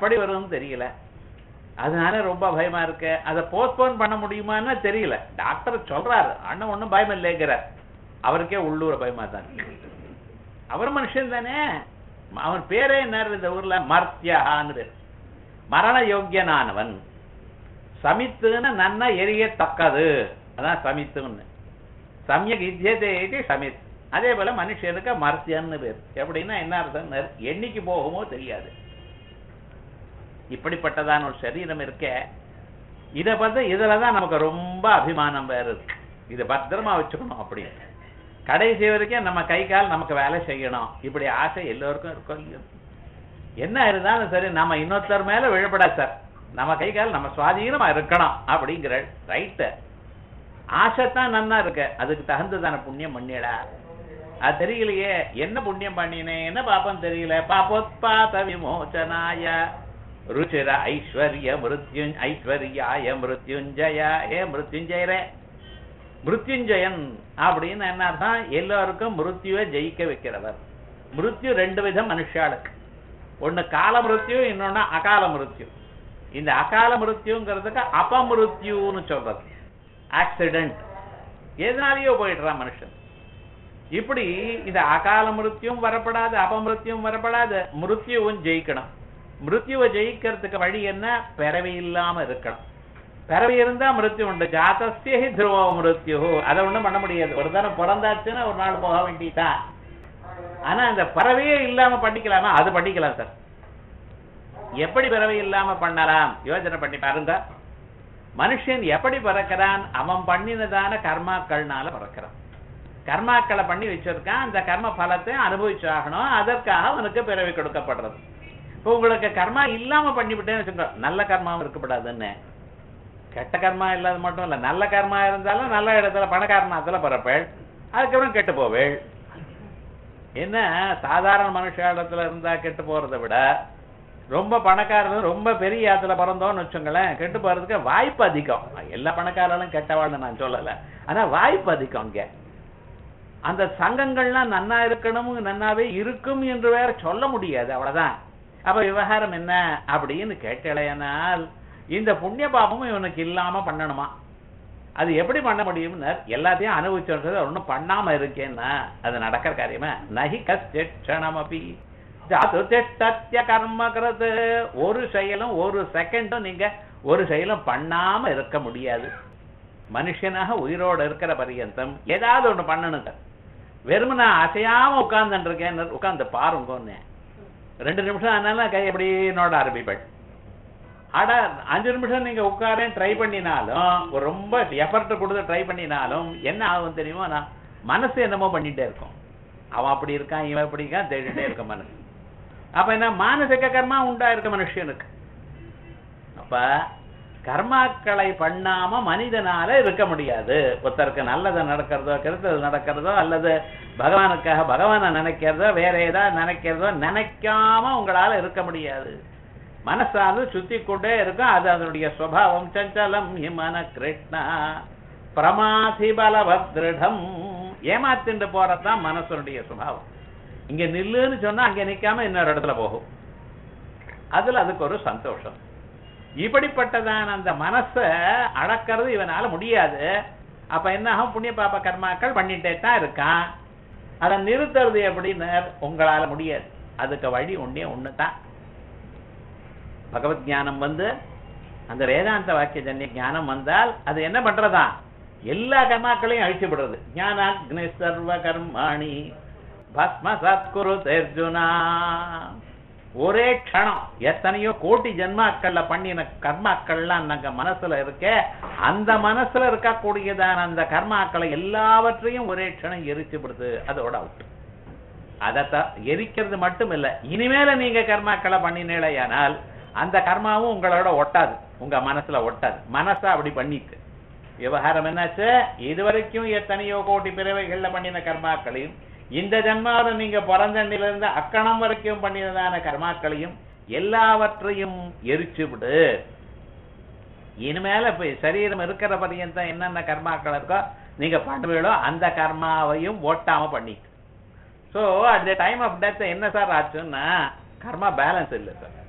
எப்படி வரும்னு தெரியல அதனால ரொம்ப பயமா இருக்கு அதை போஸ்ட்போன் பண்ண முடியுமான்னு தெரியல டாக்டர் சொல்றாரு அண்ணன் ஒண்ணும் பயம் இல்லைங்கிறார் அவருக்கே உள்ளூர பயமா தான் இருக்கு. அவர் மனுஷன் தானே அவன் பேரே என்ன இந்த ஊர்ல மர்த்தியான்னு பேர் மரண யோக்கியனானவன் சமித்துன்னு நன்னா எரியத்தக்கது அதான் சமித்துன்னு சமயக் இத்தியதே இது சமித் அதே போல மனுஷனுக்கு மர்த்தியன்னு பேர் எப்படின்னா என்ன அர்த்தம் என்னைக்கு போகுமோ தெரியாது இப்படிப்பட்டதான ஒரு சரீரம் இருக்க இத பார்த்து இதுலதான் நமக்கு ரொம்ப அபிமானம் வேற இருக்கு இதை பத்திரமா வச்சுக்கணும் அப்படி கடைசி வரைக்கும் நம்ம கை கால் நமக்கு வேலை செய்யணும் இப்படி ஆசை எல்லோருக்கும் இருக்கும் இல்லையோ என்ன இருந்தாலும் சரி நம்ம இன்னொருத்தர் மேல விழப்படாது சார் நம்ம கை கால் நம்ம சுவாதீனமா இருக்கணும் அப்படிங்கிற ரைட்டு ஆசைத்தான் நன்னா இருக்கு அதுக்கு தகுந்ததான புண்ணியம் பண்ணிடா அது தெரியலையே என்ன புண்ணியம் பண்ணினேன் என்ன பாப்பம் தெரியல பாப்போத்பாத விமோச்சனாய ருச்சிர ஐஸ்வர்ய மிருத்யு ஐஸ்வர்யாய மிருத்யுஞ்சய ஏ மிருத்யுஞ்சயரே மிருத்யுஞ்சயன் அப்படின்னு என்ன அர்த்தம் எல்லாருக்கும் மிருத்யுவை ஜெயிக்க வைக்கிறவர் மிருத்யு ரெண்டு விதம் மனுஷாளுக்கு ஒண்ணு கால மிருத்யு இன்னொன்னு அகால மிருத்யு இந்த அகால மிருத்யுங்கிறதுக்கு அபமிருத்யுன்னு சொல்றது ஆக்சிடென்ட் எதனாலேயோ போயிடுறான் மனுஷன் இப்படி இந்த அகால மிருத்யும் வரப்படாது அபமிருத்யும் வரப்படாது மிருத்யுவும் ஜெயிக்கணும் மிருத்யுவை ஜெயிக்கிறதுக்கு வழி என்ன பிறவி இல்லாம இருக்கணும் பிறவி இருந்தா மிருத்யு உண்டு ஜாத்தஸ்ய ஹி துருவ மிருத்யு அதை ஒண்ணும் பண்ண முடியாது ஒரு தரம் பிறந்தாச்சுன்னா ஒரு நாள் போக வேண்டியதான் ஆனா இந்த பறவையே இல்லாம பண்ணிக்கலாமா அது பண்ணிக்கலாம் சார் எப்படி பிறவை இல்லாம பண்ணலாம் யோசனை பண்ணி பாருங்க மனுஷன் எப்படி பிறக்கிறான் அவன் பண்ணினதான கர்மாக்கள்னால பிறக்கிறான் கர்மாக்களை பண்ணி வச்சிருக்கான் அந்த கர்ம பலத்தை அனுபவிச்சாகணும் அதற்காக அவனுக்கு பிறவி கொடுக்கப்படுறது இப்போ உங்களுக்கு கர்மா இல்லாம பண்ணிவிட்டேன்னு வச்சுக்கோ நல்ல கர்மாவும் இருக்கப்படாதுன்னு கெட்ட கர்மா இல்லாத மட்டும் இல்ல நல்ல கர்மா இருந்தாலும் நல்ல இடத்துல பணக்காரனாத்துல பிறப்பேள் அதுக்கப்புறம் கெட்டு போவேள் என்ன சாதாரண மனுஷ இடத்துல இருந்தா கெட்டு போறதை விட ரொம்ப பணக்காரரும் ரொம்ப பெரிய இடத்துல பிறந்தோம்னு வச்சுங்களேன் கெட்டு போறதுக்கு வாய்ப்பு அதிகம் எல்லா பணக்காரர்களும் கெட்டவாள்னு நான் சொல்லல ஆனா வாய்ப்பு அதிகம் இங்க அந்த சங்கங்கள்லாம் நன்னா இருக்கணும் நன்னாவே இருக்கும் என்று வேற சொல்ல முடியாது அவ்வளவுதான் அப்ப விவகாரம் என்ன அப்படின்னு கேட்டலையானால் இந்த புண்ணிய பாபமும் இவனுக்கு இல்லாம பண்ணணுமா அது எப்படி பண்ண முடியும்னு எல்லாத்தையும் அனுபவிச்சு ஒன்னும் பண்ணாம இருக்கேன்னா அது நடக்கிற காரியமா நகி கஷ்டம் அப்படி ஜாதுதிஷ்டத்ய கர்மகிறது ஒரு செயலும் ஒரு செகண்டும் நீங்க ஒரு செயலும் பண்ணாம இருக்க முடியாது மனுஷனாக உயிரோட இருக்கிற பரியந்தம் ஏதாவது ஒண்ணு பண்ணணுங்க வெறும் நான் அசையாம உட்கார்ந்துட்டு இருக்கேன் உட்கார்ந்து பாருங்கன்னு ரெண்டு நிமிஷம் ஆனாலும் கை எப்படி நோட ஆரம்பிப்பேன் அட அஞ்சு நிமிஷம் நீங்க உட்காரேன் ட்ரை பண்ணினாலும் ஒரு ரொம்ப எஃபர்ட் கொடுத்து ட்ரை பண்ணினாலும் என்ன ஆகும் தெரியுமா நான் மனசு என்னமோ பண்ணிட்டே இருக்கும் அவன் அப்படி இருக்கான் இவன் இப்படி இருக்கான் தேடிட்டே இருக்க மனசு அப்ப என்ன மானசிக கர்மா உண்டா இருக்க மனுஷனுக்கு அப்ப கர்மாக்களை பண்ணாம மனிதனால இருக்க முடியாது ஒருத்தருக்கு நல்லது நடக்கிறதோ கெடுத்தது நடக்கிறதோ அல்லது பகவானுக்காக பகவானை நினைக்கிறதோ வேற ஏதாவது நினைக்கிறதோ நினைக்காம உங்களால இருக்க முடியாது மனசானது சுத்தி கொண்டே இருக்கும் அது அதனுடைய சுவாவம் சஞ்சலம் ஹிமன கிருஷ்ணா பிரமாதி பலவத் திருடம் ஏமாத்திண்டு போறதுதான் மனசனுடைய சுபாவம் இங்க நில்லுன்னு சொன்னா அங்க நிக்காம இன்னொரு இடத்துல போகும் அதுல அதுக்கு ஒரு சந்தோஷம் இப்படிப்பட்டதான அந்த மனச அடக்கிறது இவனால முடியாது அப்ப என்ன ஆகும் புண்ணிய பாப கர்மாக்கள் பண்ணிட்டே தான் இருக்கான் அதை நிறுத்துறது எப்படின்னு உங்களால முடியாது அதுக்கு வழி ஒண்ணே ஒண்ணுதான் பகவத் ஞானம் வந்து அந்த வேதாந்த வாக்கிய ஜன்ய ஞானம் வந்தால் அது என்ன பண்றதா எல்லா கர்மாக்களையும் அழிச்சு விடுறது ஞானாக்னி சர்வ கர்மாணி பஸ்ம சத்குரு அர்ஜுனா ஒரே க்ஷணம் எத்தனையோ கோட்டி ஜென்மாக்கள்ல பண்ணின கர்மாக்கள்லாம் நாங்க மனசுல இருக்க அந்த மனசுல இருக்கக்கூடியதான அந்த கர்மாக்களை எல்லாவற்றையும் ஒரே க்ஷணம் எரிச்சு விடுது அதோட அவுட் அதத்த எரிக்கிறது மட்டும் இல்ல இனிமேல நீங்க கர்மாக்களை பண்ணினேலையானால் அந்த கர்மாவும் உங்களோட ஒட்டாது உங்க மனசுல ஒட்டாது மனசா அப்படி பண்ணிட்டு விவகாரம் என்னாச்சு இதுவரைக்கும் எத்தனையோ கோடி பிறவைகள்ல பண்ணின கர்மாக்களையும் இந்த ஜன்மாவில நீங்க பிறந்தண்டில இருந்து அக்கணம் வரைக்கும் பண்ணினதான கர்மாக்களையும் எல்லாவற்றையும் எரிச்சு விடு இனிமேல இப்ப சரீரம் இருக்கிற பரியந்தம் என்னென்ன கர்மாக்கள் இருக்கோ நீங்க பண்ணுவீங்களோ அந்த கர்மாவையும் ஓட்டாம பண்ணி so at the time of death என்ன சார் ஆச்சுன்னா கர்மா பேலன்ஸ் இல்லை சார்